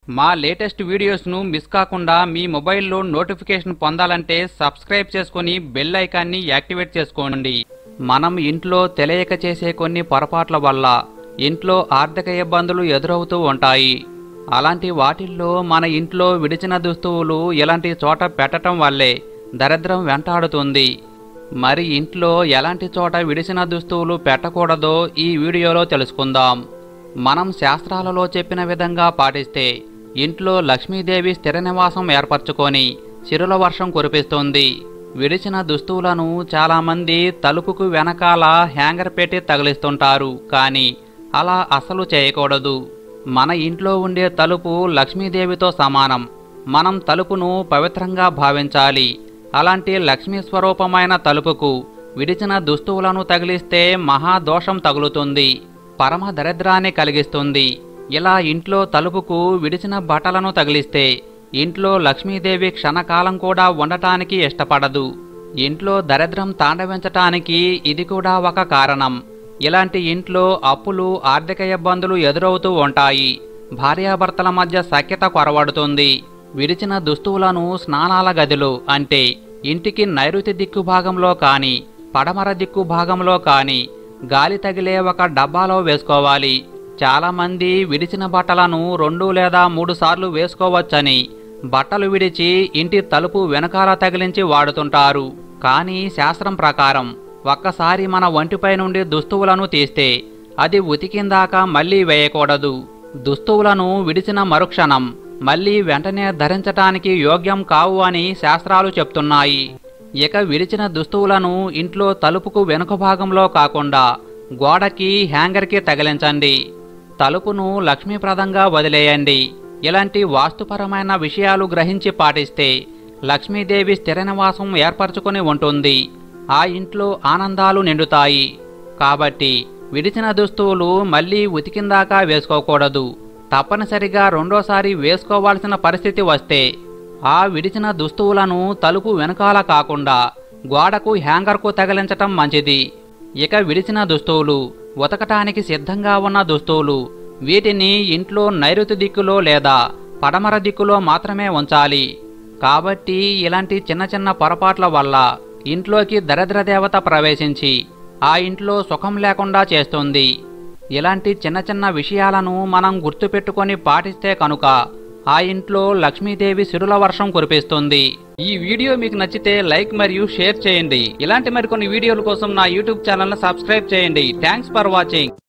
మా latest వీడియోస్ను miss కాకుండా మీ మొబైల్లో నోటిఫికేషన్ పొందాలంటే సబ్స్క్రైబ్ చేసుకొని బెల్ ఐకాన్ని యాక్టివేట్ చేసుకోండి మనం ఇంట్లో తెలియక చేసే కొన్ని పొరపాట్ల వల్ల ఇంట్లో ఆర్థిక ఇబ్బందులు ఎదురవుతూ ఉంటాయి అలాంటి వాటిల్లో మన ఇంట్లో విడిచిన దుస్తువులు ఇలాంటి చోట పెట్టడం వల్లే దరిద్రం వెంటాడుతుంది మరి ఇంట్లో ఎలాంటి చోట విడిచిన దుస్తువులు పెట్టకూడదో ఈ వీడియోలో తెలుసుకుందాం మనం శాస్త్రాలలో చెప్పిన విధంగా పాటిస్తే ఇంట్లో లక్ష్మీదేవి స్థిర నివాసం ఏర్పరచుకొని చిరుల వర్షం కురిపిస్తుంది విడిచిన దుస్తువులను చాలామంది తలుపుకు వెనకాల హ్యాంగర్ పెట్టి తగిలిస్తుంటారు కానీ అలా అసలు చేయకూడదు మన ఇంట్లో ఉండే తలుపు లక్ష్మీదేవితో సమానం మనం తలుపును పవిత్రంగా భావించాలి అలాంటి లక్ష్మీ స్వరూపమైన తలుపుకు విడిచిన దుస్తువులను తగిలిస్తే మహాదోషం తగులుతుంది పరమ దరిద్రాన్ని కలిగిస్తుంది ఇలా ఇంట్లో తలుపుకు విడిచిన బట్టలను తగిలిస్తే ఇంట్లో లక్ష్మీదేవి క్షణకాలం కూడా ఉండటానికి ఇష్టపడదు ఇంట్లో దరిద్రం తాండవించటానికి ఇది కూడా ఒక కారణం ఇలాంటి ఇంట్లో అప్పులు ఆర్థిక ఇబ్బందులు ఎదురవుతూ ఉంటాయి భార్యాభర్తల మధ్య సఖ్యత కొరవడుతుంది విడిచిన దుస్తువులను స్నానాల గదిలో అంటే ఇంటికి నైరుతి దిక్కు భాగంలో కానీ పడమర దిక్కు భాగంలో కానీ గాలి తగిలే ఒక డబ్బాలో వేసుకోవాలి చాలామంది విడిచిన బట్టలను రెండు లేదా మూడు సార్లు వేసుకోవచ్చని బట్టలు విడిచి ఇంటి తలుపు వెనకాల తగిలించి వాడుతుంటారు కానీ శాస్త్రం ప్రకారం ఒక్కసారి మన ఒంటిపై నుండి దుస్తువులను తీస్తే అది ఉతికిందాక మళ్ళీ వేయకూడదు దుస్తువులను విడిచిన మరుక్షణం మళ్ళీ వెంటనే ధరించటానికి యోగ్యం కావు అని శాస్త్రాలు చెప్తున్నాయి ఇక విడిచిన దుస్తువులను ఇంట్లో తలుపుకు వెనుక భాగంలో కాకుండా గోడకి హ్యాంగర్కి తగిలించండి తలుపును లక్ష్మీప్రదంగా వదిలేయండి ఇలాంటి వాస్తుపరమైన విషయాలు గ్రహించి పాటిస్తే లక్ష్మీదేవి స్థిర నివాసం ఏర్పరచుకొని ఉంటుంది ఆ ఇంట్లో ఆనందాలు నిండుతాయి కాబట్టి విడిచిన దుస్తువులు మళ్ళీ ఉతికిందాకా వేసుకోకూడదు తప్పనిసరిగా రెండోసారి వేసుకోవాల్సిన పరిస్థితి వస్తే ఆ విడిచిన దుస్తువులను తలుపు వెనకాల కాకుండా గోడకు హ్యాంగర్కు తగిలించటం మంచిది ఇక విడిచిన దుస్తువులు ఉతకటానికి సిద్ధంగా ఉన్న దుస్తువులు వీటిని ఇంట్లో నైరుతి దిక్కులో లేదా పడమర దిక్కులో మాత్రమే ఉంచాలి కాబట్టి ఇలాంటి చిన్న చిన్న పొరపాట్ల వల్ల ఇంట్లోకి దరిద్ర దేవత ప్రవేశించి ఆ ఇంట్లో సుఖం లేకుండా చేస్తుంది ఇలాంటి చిన్న చిన్న విషయాలను మనం గుర్తుపెట్టుకొని పాటిస్తే కనుక ఆ ఇంట్లో లక్ష్మీదేవి సిరుల వర్షం కురిపిస్తుంది ఈ వీడియో మీకు నచ్చితే లైక్ మరియు షేర్ చేయండి ఇలాంటి మరికొన్ని వీడియోల కోసం నా యూట్యూబ్ ఛానల్ సబ్స్క్రైబ్ చేయండి థ్యాంక్స్ ఫర్ వాచింగ్